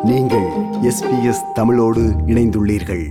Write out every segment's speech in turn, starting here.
நீங்கள் எஸ்பிஎஸ் தமிழோடு இணைந்துள்ளீர்கள்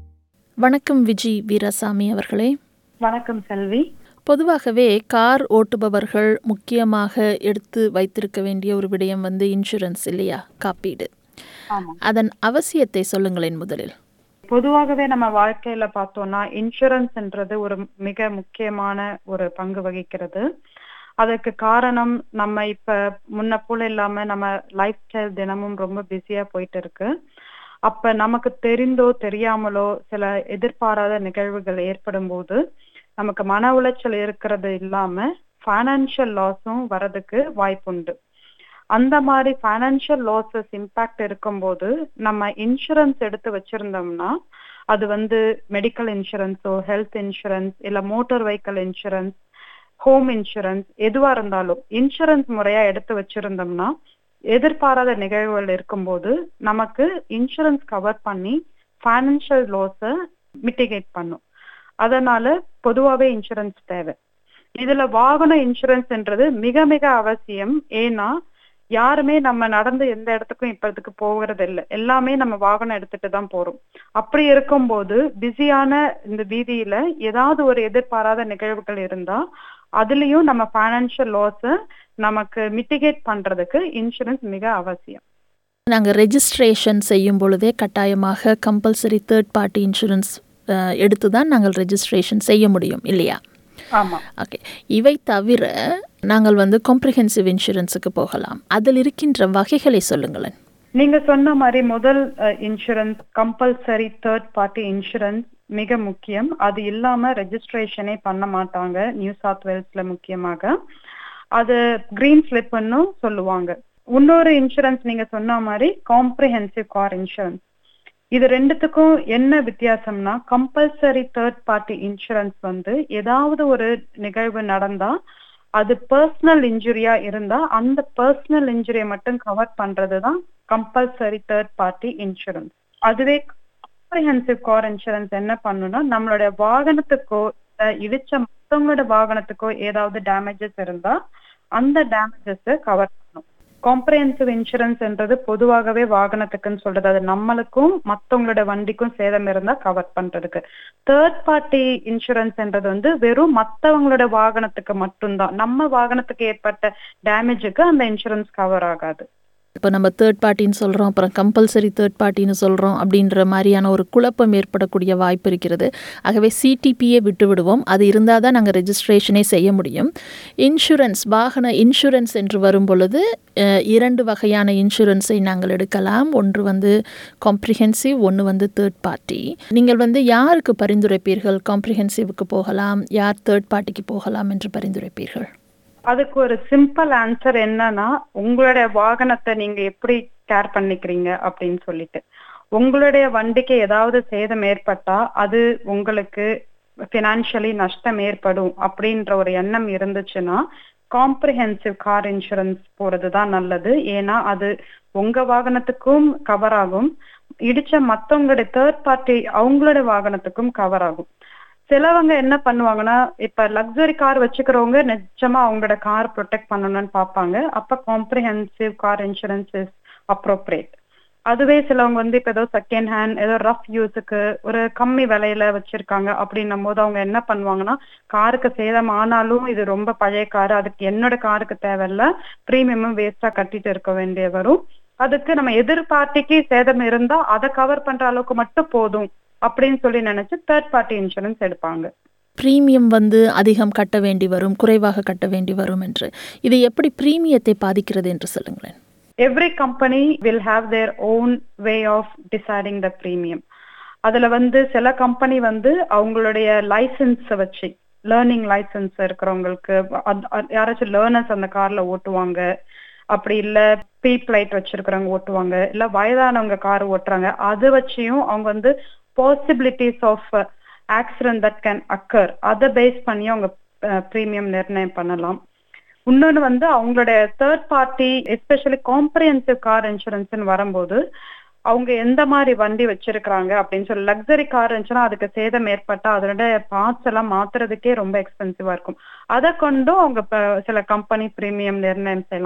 வணக்கம் விஜி வீராசாமி அவர்களே வணக்கம் செல்வி பொதுவாகவே கார் ஓட்டுபவர்கள் முக்கியமாக எடுத்து வைத்திருக்க வேண்டிய ஒரு விடயம் வந்து இன்சூரன்ஸ் இல்லையா காப்பீடு ஆமா அதன் அவசியத்தை சொல்லுங்களேன் முதலில் பொதுவாகவே நம்ம வாழ்க்கையில பார்த்தோம்னா இன்சூரன்ஸ்ன்றது ஒரு மிக முக்கியமான ஒரு பங்கு வகிக்கிறது அதுக்கு காரணம் நம்ம இப்ப முன்ன போல இல்லாம நம்ம லைஃப் ஸ்டைல் தினமும் ரொம்ப பிஸியா போயிட்டு இருக்கு அப்ப நமக்கு தெரிந்தோ தெரியாமலோ சில எதிர்பாராத நிகழ்வுகள் ஏற்படும் போது நமக்கு மன உளைச்சல் இருக்கிறது இல்லாம ஃபைனான்சியல் லாஸும் வரதுக்கு வாய்ப்புண்டு அந்த மாதிரி ஃபைனான்சியல் லாசஸ் இம்பாக்ட் இருக்கும்போது நம்ம இன்சூரன்ஸ் எடுத்து வச்சிருந்தோம்னா அது வந்து மெடிக்கல் இன்சூரன்ஸோ ஹெல்த் இன்சூரன்ஸ் இல்ல motor vehicle insurance home insurance எதுவா இருந்தாலும் இன்சூரன்ஸ் முறையா எடுத்து வச்சிருந்தோம்னா எதிர்பாராத நிகழ்வுகள் இருக்கும்போது நமக்கு இன்சூரன்ஸ் கவர் பண்ணி ஃபைனான்சியல் லாஸை மிட்டிகேட் பண்ணும் அதனால பொதுவாகவே இன்சூரன்ஸ் தேவை இதுல வாகன இன்சூரன்ஸ்ன்றது மிக மிக அவசியம் ஏன்னா யாருமே நம்ம நடந்து எந்த இடத்துக்கும் இப்போதைக்கு போகிறது இல்லை எல்லாமே நம்ம வாகனம் எடுத்துட்டு தான் போறோம் அப்படி இருக்கும்போது பிஸியான இந்த வீதியில ஏதாவது ஒரு எதிர்பாராத நிகழ்வுகள் இருந்தா அதுலயும் நம்ம ஃபைனான்சியல் லாஸை நமக்கு மிட்டிகேட் பண்றதுக்கு இன்சூரன்ஸ் மிக அவசியம் நாங்கள் ரெஜிஸ்ட்ரேஷன் செய்யும் பொழுதே கட்டாயமாக கம்பல்சரி தேர்ட் பார்ட்டி இன்சூரன்ஸ் எடுத்து தான் நாங்கள் ரெஜிஸ்ட்ரேஷன் செய்ய முடியும் இல்லையா ஆமா ஓகே இவை தவிர நாங்கள் வந்து காம்ப்ரிஹென்சிவ் இன்சூரன்ஸுக்கு போகலாம் அதில் இருக்கின்ற வகைகளை சொல்லுங்களேன் நீங்க சொன்ன மாதிரி முதல் insurance compulsory third party insurance மிக முக்கியம் அது இல்லாம ரெஜிஸ்ட்ரேஷனே பண்ண மாட்டாங்க நியூ சவுத் வேல்ஸ்ல முக்கியமாக அது கிரீன் ஸ்லிப்னு சொல்லுவாங்க இன்னொரு இன்சூரன்ஸ் நீங்க சொன்ன மாதிரி காம்ப்ரிஹென்சிவ் கார் இன்சூரன்ஸ் இது ரெண்டுத்துக்கும் என்ன வித்தியாசம்னா கம்பல்சரி தேர்ட் பார்ட்டி இன்சூரன்ஸ் வந்து ஏதாவது ஒரு நிகழ்வு நடந்தா அது பர்சனல் இன்ஜுரியா இருந்தா அந்த பர்சனல் இன்ஜுரியை மட்டும் கவர் பண்றதுதான் கம்பல்சரி தேர்ட் பார்ட்டி இன்சூரன்ஸ் அதுவே காம்ப்ரிஹென்சிவ் கார் இன்சூரன்ஸ் என்ன பண்ணுனா நம்மளுடைய வாகனத்துக்கோ இடிச்ச மத்தவங்களோட வாகனத்துக்கோ ஏதாவது டேமேஜஸ் இருந்தா அந்த டேமேஜஸ் கவர் பண்ணும் காம்ப்ரிஹென்சிவ் இன்சூரன்ஸ்ன்றது பொதுவாகவே வாகனத்துக்குன்னு சொல்றது அது நம்மளுக்கும் மத்தவங்களோட வண்டிக்கும் சேதம் இருந்தா கவர் பண்றதுக்கு தேர்ட் பார்ட்டி இன்சூரன்ஸ்ன்றது வந்து வெறும் மத்தவங்களோட வாகனத்துக்கு மட்டும்தான் நம்ம வாகனத்துக்கு ஏற்பட்ட டேமேஜுக்கு அந்த இன்சூரன்ஸ் கவர் ஆகாது இப்போ நம்ம தேர்ட் பார்ட்டின்னு சொல்கிறோம் அப்புறம் கம்பல்சரி தேர்ட் பார்ட்டின்னு சொல்கிறோம் அப்படின்ற மாதிரியான ஒரு குழப்பம் ஏற்படக்கூடிய வாய்ப்பு இருக்கிறது ஆகவே சிடிபியை விட்டு விடுவோம் அது இருந்தால் தான் நாங்கள் ரெஜிஸ்ட்ரேஷனே செய்ய முடியும் இன்சூரன்ஸ் வாகன இன்சூரன்ஸ் என்று வரும் பொழுது இரண்டு வகையான இன்சூரன்ஸை நாங்கள் எடுக்கலாம் ஒன்று வந்து காம்ப்ரிஹென்சிவ் ஒன்று வந்து தேர்ட் பார்ட்டி நீங்கள் வந்து யாருக்கு பரிந்துரைப்பீர்கள் காம்ப்ரிஹென்சிவ்க்கு போகலாம் யார் தேர்ட் பார்ட்டிக்கு போகலாம் என்று பரிந்துரைப்பீர்கள் அதுக்கு ஒரு சிம்பிள் ஆன்சர் என்னன்னா உங்களுடைய வாகனத்தை நீங்க எப்படி கேர் பண்ணிக்கிறீங்க அப்படின்னு சொல்லிட்டு உங்களுடைய வண்டிக்கு ஏதாவது சேதம் ஏற்பட்டா அது உங்களுக்கு பினான்சியலி நஷ்டம் ஏற்படும் அப்படின்ற ஒரு எண்ணம் இருந்துச்சுன்னா காம்ப்ரிஹென்சிவ் கார் இன்சூரன்ஸ் போறது தான் நல்லது ஏன்னா அது உங்க வாகனத்துக்கும் கவர் ஆகும் இடிச்ச மத்தவங்களுடைய தேர்ட் பார்ட்டி அவங்களோட வாகனத்துக்கும் கவர் ஆகும் சிலவங்க என்ன பண்ணுவாங்கன்னா இப்ப லக்ஸரி கார் வச்சுக்கிறவங்க நிஜமா அவங்களோட கார் ப்ரொடெக்ட் பண்ணணும்னு பார்ப்பாங்க அப்ப comprehensive car insurance is appropriate அதுவே சிலவங்க வந்து இப்ப ஏதோ செகண்ட் ஹேண்ட் ஏதோ ரஃப் யூஸுக்கு ஒரு கம்மி விலையில வச்சிருக்காங்க அப்படின்னும் போது அவங்க என்ன பண்ணுவாங்கன்னா காருக்கு சேதம் ஆனாலும் இது ரொம்ப பழைய காரு அதுக்கு என்னோட காருக்கு தேவையில்ல ப்ரீமியமும் வேஸ்டா கட்டிட்டு இருக்க வேண்டிய வரும் அதுக்கு நம்ம எதிர்பார்ட்டிக்கு சேதம் இருந்தா அதை கவர் பண்ற அளவுக்கு மட்டும் போதும் அப்படின்னு சொல்லி நினைச்சு தேர்ட் பார்ட்டி இன்சூரன்ஸ் எடுப்பாங்க ப்ரீமியம் வந்து அதிகம் கட்ட வேண்டி வரும் குறைவாக கட்ட வேண்டி வரும் என்று இது எப்படி ப்ரீமியத்தை பாதிக்கிறது என்று சொல்லுங்களேன் every company will have their own way of deciding the premium அதுல வந்து சில கம்பெனி வந்து அவங்களுடைய லைசன்ஸை வச்சு லேர்னிங் லைசன்ஸ் இருக்கிறவங்களுக்கு யாராச்சும் லேர்னர்ஸ் அந்த கார்ல ஓட்டுவாங்க அப்படி இல்ல பீப் லைட் வச்சிருக்கிறவங்க ஓட்டுவாங்க இல்ல வயதானவங்க கார் ஓட்டுறாங்க அது வச்சியும் அவங்க வந்து possibilities of accident that can occur அதை பேஸ் பண்ணி அவங்க ப்ரீமியம் நிர்ணயம் பண்ணலாம் இன்னொன்று வந்து அவங்களுடைய third party especially comprehensive car இன்சூரன்ஸ்னு வரும்போது அவங்க எந்த மாதிரி வண்டி வச்சிருக்கிறாங்க அப்படின்னு சொல்லி லக்ஸரி கார் இருந்துச்சுன்னா அதுக்கு சேதம் ஏற்பட்டா அதோட பார்ட்ஸ் எல்லாம் மாத்துறதுக்கே ரொம்ப எக்ஸ்பென்சிவா இருக்கும் அதை கொண்டும் அவங்க சில கம்பெனி பிரீமியம் நிர்ணயம் செய்யலாம்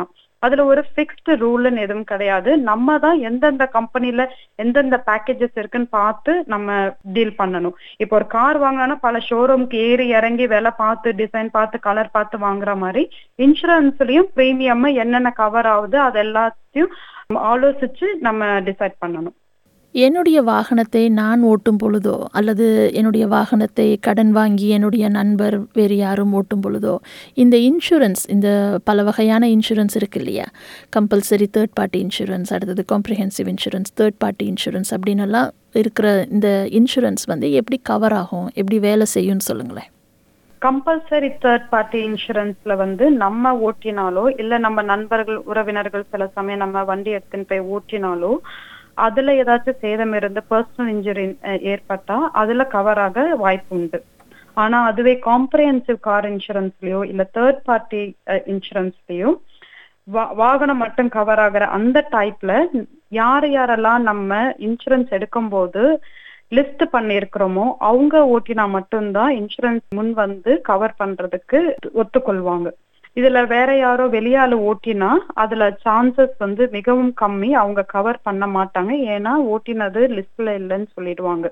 அதுல ஒரு ஃபிக்ஸ்டு ரூல்னு எதுவும் கிடையாது நம்ம தான் எந்தெந்த கம்பெனில எந்தெந்த பேக்கேஜஸ் இருக்குன்னு பார்த்து நம்ம டீல் பண்ணணும் இப்போ ஒரு கார் வாங்கினா பல ஷோரூம்க்கு ஏறி இறங்கி விலை பார்த்து டிசைன் பார்த்து கலர் பார்த்து வாங்குற மாதிரி இன்சூரன்ஸ்லயும் பிரீமியம் என்னென்ன கவர் ஆகுது அது எல்லாத்தையும் ஆலோசிச்சு நம்ம டிசைட் பண்ணணும் என்னுடைய வாகனத்தை நான் ஓட்டும் பொழுதோ அல்லது என்னுடைய வாகனத்தை கடன் வாங்கி என்னுடைய நண்பர் வேறு யாரும் ஓட்டும் பொழுதோ இந்த இன்சூரன்ஸ் இந்த பல வகையான இன்சூரன்ஸ் இருக்கு இல்லையா கம்பல்சரி தேர்ட் பார்ட்டி இன்சூரன்ஸ் அடுத்தது comprehensive insurance third party insurance அப்படின்னு எல்லாம் இருக்கிற இந்த இன்சூரன்ஸ் வந்து எப்படி கவர் ஆகும் எப்படி வேலை செய்யும்னு சொல்லுங்களேன் கம்பல்சரி தேர்ட் பார்ட்டி இன்சூரன்ஸ்ல வந்து நம்ம ஓட்டினாலோ இல்ல நம்ம நண்பர்கள் உறவினர்கள் சில சமயம் நம்ம வண்டி எடுத்துன்னு போய் ஓட்டினாலோ அதுல ஏதாச்சும் சேதம் இருந்து பர்சனல் இன்ஜுரி ஏற்பட்டா அதுல கவர் ஆக வாய்ப்பு உண்டு ஆனா அதுவே காம்ப்ரிஹென்சிவ் கார் இன்சூரன்ஸ்லயோ இல்ல தேர்ட் பார்ட்டி இன்சூரன்ஸ்லயோ வாகனம் மட்டும் கவர் ஆகிற அந்த டைப்ல யார் யாரெல்லாம் நம்ம இன்சூரன்ஸ் எடுக்கும்போது லிஸ்ட் பண்ணிருக்கிறோமோ அவங்க ஓட்டினா மட்டும்தான் இன்சூரன்ஸ் முன் வந்து கவர் பண்றதுக்கு ஒத்துக்கொள்வாங்க இதுல வேற யாரோ வெளியால ஓட்டினா அதுல சான்சஸ் வந்து மிகவும் கம்மி அவங்க கவர் பண்ண மாட்டாங்க ஏன்னா ஓட்டினது லிஸ்ட்ல இல்லைன்னு சொல்லிடுவாங்க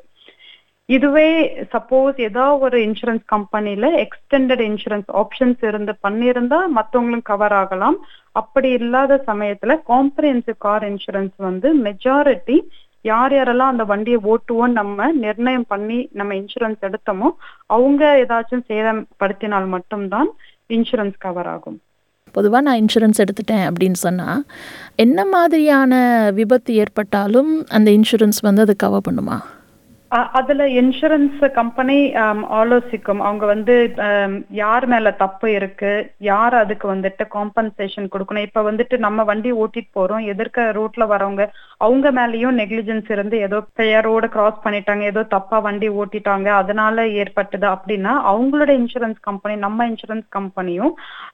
இதுவே சப்போஸ் ஏதோ ஒரு இன்சூரன்ஸ் கம்பெனில எக்ஸ்டெண்டட் இன்சூரன்ஸ் ஆப்ஷன்ஸ் இருந்து பண்ணியிருந்தா மத்தவங்களும் கவர் ஆகலாம் அப்படி இல்லாத சமயத்துல காம்ப்ரிஹென்சிவ் கார் இன்சூரன்ஸ் வந்து மெஜாரிட்டி யார் யாரெல்லாம் அந்த வண்டியை ஓட்டுவோம் நம்ம நிர்ணயம் பண்ணி நம்ம இன்சூரன்ஸ் எடுத்தோமோ அவங்க ஏதாச்சும் சேதம் படுத்தினால் மட்டும்தான் இன்சூரன்ஸ் கவர் ஆகும் பொதுவாக நான் இன்சூரன்ஸ் எடுத்துட்டேன் அப்படின்னு சொன்னால் என்ன மாதிரியான விபத்து ஏற்பட்டாலும் அந்த இன்சூரன்ஸ் வந்து அது கவர் பண்ணுமா அதுல இன்சூரன்ஸ் கம்பெனி ஆலோசிக்கும் அவங்க வந்து யார் மேல தப்பு இருக்கு யார் அதுக்கு வந்துட்டு காம்பன்சேஷன் கொடுக்கணும் இப்ப வந்துட்டு நம்ம வண்டி ஓட்டிட்டு போறோம் எதிர்க்க ரூட்ல வரவங்க அவங்க மேலயும் நெக்லிஜென்ஸ் இருந்து ஏதோ பெயரோட கிராஸ் பண்ணிட்டாங்க ஏதோ தப்பா வண்டி ஓட்டிட்டாங்க அதனால ஏற்பட்டது அப்படின்னா அவங்களோட இன்சூரன்ஸ் கம்பெனி நம்ம இன்சூரன்ஸ் கம்பெனியும்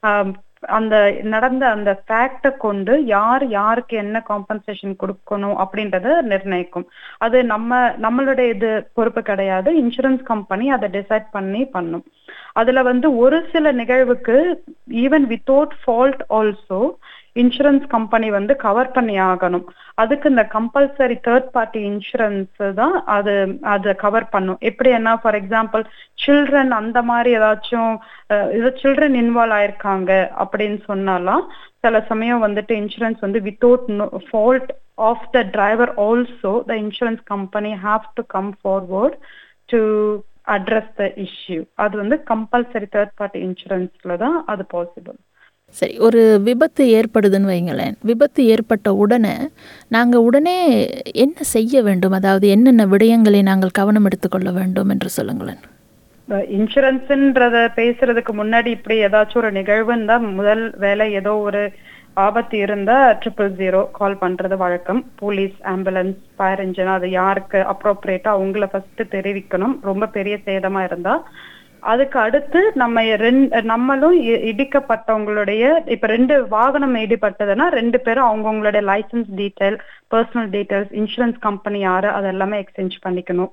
அந்த நடந்த அந்த ஃபேக்ட கொண்டு யார் யாருக்கு என்ன காம்பன்சேஷன் கொடுக்கணும் அப்படின்றத நிர்ணயிக்கும் அது நம்ம நம்மளுடைய இது பொறுப்பு கிடையாது இன்சூரன்ஸ் கம்பெனி அதை டிசைட் பண்ணி பண்ணும் அதுல வந்து ஒரு சில நிகழ்வுக்கு even without fault also insurance company வந்து கவர் பண்ணி ஆகணும் அதுக்கு இந்த கம்பல்சரி தேர்ட் பார்ட்டி இன்சூரன்ஸ் தான் அது அதை கவர் பண்ணும் எப்படி என்ன ஃபார் எக்ஸாம்பிள் சில்ட்ரன் அந்த மாதிரி ஏதாச்சும் ஏதோ சில்ட்ரன் இன்வால்வ் ஆயிருக்காங்க அப்படின்னு சொன்னாலாம் சில சமயம் வந்துட்டு இன்சூரன்ஸ் வந்து without fault of the driver also the insurance company have to come forward to address the issue அது வந்து கம்பல்சரி தேர்ட் பார்ட்டி இன்சூரன்ஸ்ல தான் அது பாசிபிள் சரி ஒரு விபத்து ஏற்படுதுன்னு வைங்களேன் விபத்து ஏற்பட்ட உடனே நாங்கள் உடனே என்ன செய்ய வேண்டும் அதாவது என்னென்ன விடயங்களை நாங்கள் கவனம் எடுத்துக்கொள்ள வேண்டும் என்று சொல்லுங்களேன் இன்சூரன்ஸ்ன்றத பேசுறதுக்கு முன்னாடி இப்படி ஏதாச்சும் ஒரு நிகழ்வுன்னு தான் முதல் வேலை ஏதோ ஒரு ஆபத்து இருந்தா ட்ரிபிள் ஜீரோ கால் பண்றது வழக்கம் போலீஸ் ஆம்புலன்ஸ் ஃபயர் இன்ஜின் அது யாருக்கு அப்ரோப்ரியேட்டா அவங்கள ஃபர்ஸ்ட் தெரிவிக்கணும் ரொம்ப பெரிய சேதமா இருந்தா அதுக்கு அடுத்து நம்ம ரெண்டு நம்மளும் இடிக்கப்பட்டவங்களுடைய இப்ப ரெண்டு வாகனம் இடிப்பட்டதுன்னா ரெண்டு பேரும் அவங்கவுங்களுடைய license detail personal details insurance company யாரு அதெல்லாமே எக்ஸ்சேஞ்ச் பண்ணிக்கணும்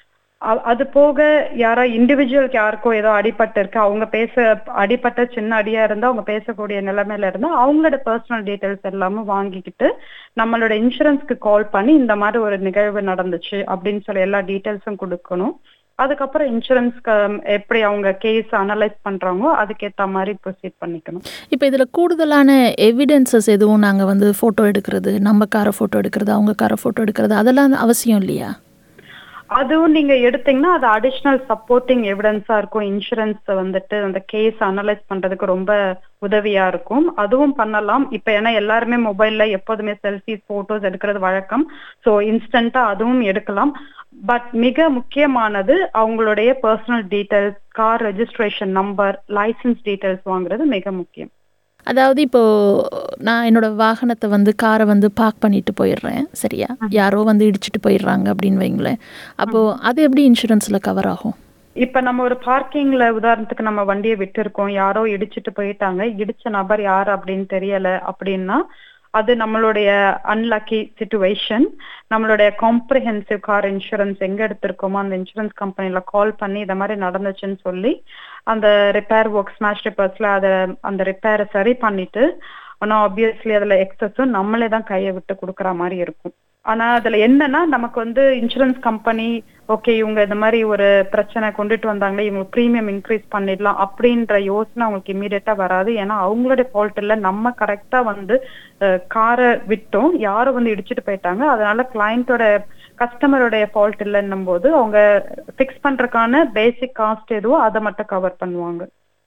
அது போக யாரோ இண்டிவிஜுவலுக்கு யாருக்கோ ஏதோ அடிபட்டு இருக்கு அவங்க பேச அடிப்பட்ட சின்ன அடியா இருந்தா அவங்க பேசக்கூடிய நிலைமையில இருந்தா அவங்களோட பர்சனல் டீட்டெயில்ஸ் எல்லாமே வாங்கிக்கிட்டு நம்மளோட இன்சூரன்ஸ்க்கு கால் பண்ணி இந்த மாதிரி ஒரு நிகழ்வு நடந்துச்சு அப்படின்னு சொல்லி எல்லா டீட்டெயில்ஸும் கொடுக்கணும் அதுக்கப்புறம் இன்சூரன்ஸ்க்கு எப்படி அவங்க கேஸ் அனலைஸ் பண்றாங்களோ அதுக்கேற்ற மாதிரி ப்ரொசீட் பண்ணிக்கணும் இப்போ இதில் கூடுதலான எவிடென்சஸ் எதுவும் நாங்கள் வந்து ஃபோட்டோ எடுக்கிறது நம்ம காரை ஃபோட்டோ எடுக்கிறது அவங்க காரை ஃபோட்டோ எடுக்கிறது அதெல்லாம் அவசியம் இல்லையா அதுவும் நீங்க எடுத்தீங்கன்னா அது அடிஷ்னல் சப்போர்ட்டிங் எவிடன்ஸா இருக்கும் இன்சூரன்ஸ் வந்துட்டு அந்த கேஸ் அனலைஸ் பண்றதுக்கு ரொம்ப உதவியா இருக்கும் அதுவும் பண்ணலாம் இப்ப ஏன்னா எல்லாருமே மொபைல்ல எப்போதுமே செல்ஃபிஸ் போட்டோஸ் எடுக்கிறது வழக்கம் ஸோ இன்ஸ்டன்டா அதுவும் எடுக்கலாம் பட் மிக முக்கியமானது அவங்களுடைய personal details car registration number license details வாங்குறது மிக முக்கியம் அதாவது இப்போ நான் என்னோட வாகனத்தை வந்து காரை வந்து பார்க் பண்ணிட்டு போயிடுறேன் சரியா யாரோ வந்து இடிச்சிட்டு போயிடுறாங்க அப்படின்னு வைங்களேன் அப்போ அது எப்படி இன்சூரன்ஸ்ல கவர் ஆகும் இப்ப நம்ம ஒரு பார்க்கிங்ல உதாரணத்துக்கு நம்ம வண்டியை விட்டு இருக்கோம் யாரோ இடிச்சிட்டு போயிட்டாங்க இடிச்ச நபர் யார் அப்படின்னு தெரியல அப்படின்னா அது நம்மளுடைய அன்லக்கி சுச்சுவேஷன் நம்மளுடைய காம்ப்ரிஹென்சிவ் கார் இன்சூரன்ஸ் எங்க எடுத்திருக்கோமோ அந்த இன்சூரன்ஸ் கம்பெனில கால் பண்ணி இந்த மாதிரி நடந்துச்சுன்னு சொல்லி அந்த ரிப்பேர் ஒர்க் ஸ்மாஷ் ரிப்பேர்ஸ்ல அதை அந்த ரிப்பேரை சரி பண்ணிட்டு ஆனா ஆப்வியஸ்லி அதுல எக்ஸஸும் நம்மளே தான் கையை விட்டு கொடுக்குற மாதிரி இருக்கும் ஆனா அதுல என்னன்னா நமக்கு வந்து இன்சூரன்ஸ் கம்பெனி ஓகே இவங்க இந்த மாதிரி ஒரு பிரச்சனை கொண்டுட்டு வந்தாங்களே இவங்க ப்ரீமியம் இன்க்ரீஸ் பண்ணிடலாம் அப்படின்ற யோசனை அவங்களுக்கு இமீடியட்டா வராது ஏன்னா அவங்களுடைய ஃபால்ட் இல்ல நம்ம கரெக்டா வந்து காரை விட்டோம் யாரும் வந்து இடிச்சிட்டு போயிட்டாங்க அதனால கிளையண்டோட கஸ்டமருடைய ஃபால்ட் இல்லைன்னும் போது அவங்க ஃபிக்ஸ் பண்றதுக்கான பேசிக் காஸ்ட் எதுவோ அதை மட்டும் கவர் பண்ணுவாங்க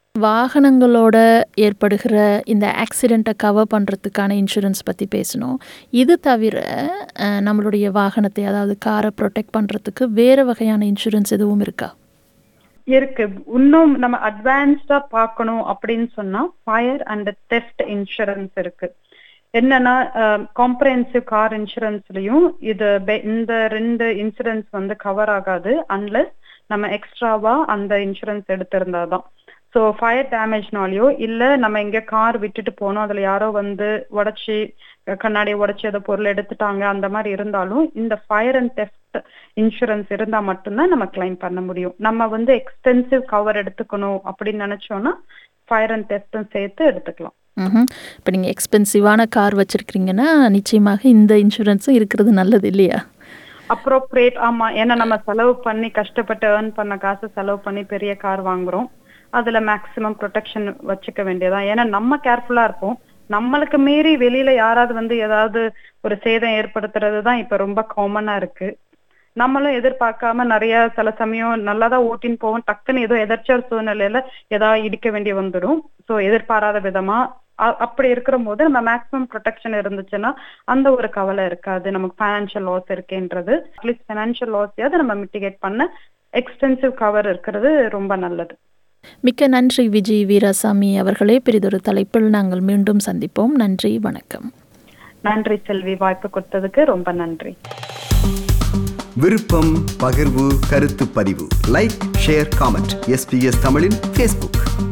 வாகனங்களோட ஏற்படுகிற இந்த ஆக்சிடெண்ட்டை கவர் பண்ணுறதுக்கான இன்சூரன்ஸ் பற்றி பேசணும் இது தவிர அஹ், நம்மளுடைய வாகனத்தை அதாவது காரை ப்ரொடெக்ட் பண்ணுறதுக்கு வேறு வகையான இன்சூரன்ஸ் எதுவும் இருக்கா இருக்கு இன்னும் நம்ம அட்வான்ஸ்டா பார்க்கணும் அப்படின்னு சொன்னா ஃபயர் அண்ட் தெஃப்ட் இன்சூரன்ஸ் இருக்கு என்னன்னா காம்ப்ரஹென்சிவ் கார் இன்சூரன்ஸ்லயும் இது பெ- இந்த ரெண்டு இன்சூரன்ஸ் வந்து கவர் ஆகாது அன்லெஸ் நம்ம எக்ஸ்ட்ராவா அந்த இன்சூரன்ஸ் எடுத்திருந்தாதான் ஸோ ஃபயர் டேமேஜ்னாலயோ இல்ல நம்ம எங்க கார் விட்டுட்டு போனோம் அதுல யாரோ வந்து உடைச்சி கண்ணாடி உடைச்சி ஏதோ பொருள் எடுத்துட்டாங்க அந்த மாதிரி இருந்தாலும் இந்த ஃபயர் அண்ட் தெஃப்ட் இன்சூரன்ஸ் இருந்தா மட்டும்தான் நம்ம கிளைம் பண்ண முடியும் நம்ம வந்து எக்ஸ்டென்சிவ் கவர் எடுத்துக்கணும் அப்படின்னு நினைச்சோம்னா ஃபயர் அண்ட் தெஃப்டும் சேர்த்து எடுத்துக்கலாம் ம் இப்போ நீங்கள் எக்ஸ்பென்சிவான கார் வச்சுருக்கிறீங்கன்னா நிச்சயமாக இந்த இன்சூரன்ஸும் இருக்கிறது நல்லது இல்லையா அப்ரோப்ரியேட் ஆமா ஏன்னா நம்ம செலவு பண்ணி கஷ்டப்பட்டு ஏர்ன் பண்ண காசு செலவு பண்ணி பெரிய கார் வாங்குறோம் அதுல மேக்சிமம் ப்ரொடெக்ஷன் வச்சுக்க வேண்டியதான் ஏன்னா நம்ம கேர்ஃபுல்லா இருப்போம் நம்மளுக்கு மீறி வெளியில யாராவது வந்து ஏதாவது ஒரு சேதம் ஏற்படுத்துறது தான் இப்ப ரொம்ப காமனா இருக்கு நம்மளும் எதிர்பார்க்காம நிறைய சில சமயம் நல்லாதான் ஓட்டின்னு போவோம் டக்குன்னு ஏதோ எதிர்ச்சல் சூழ்நிலையில ஏதாவது இடிக்க வேண்டி வந்துடும் சோ எதிர்பாராத விதமா அ- அப்படி இருக்கிற போது நம்ம மேக்ஸிமம் ப்ரொடெக்ஷன் இருந்துச்சுன்னா அந்த ஒரு கவலை இருக்காது நமக்கு ஃபைனான்சியல் லாஸ் இருக்கேன்றது அட்லீஸ்ட் ஃபைனான்சியல் லாஸையாவது நம்ம மிட்டிகேட் பண்ண எக்ஸ்டென்சிவ் கவர் இருக்கிறது ரொம்ப நல்லது மிக்க நன்றி விஜய் வீராசாமி அவர்களே பெரிதொரு தலைப்பில் நாங்கள் மீண்டும் சந்திப்போம் நன்றி வணக்கம் நன்றி செல்வி வாய்ப்பு கொடுத்ததுக்கு ரொம்ப நன்றி விருப்பம் பகிர்வு கருத்து பதிவு லைக் ஷேர் காமெண்ட் எஸ்பிஎஸ் தமிழின் ஃபேஸ்புக்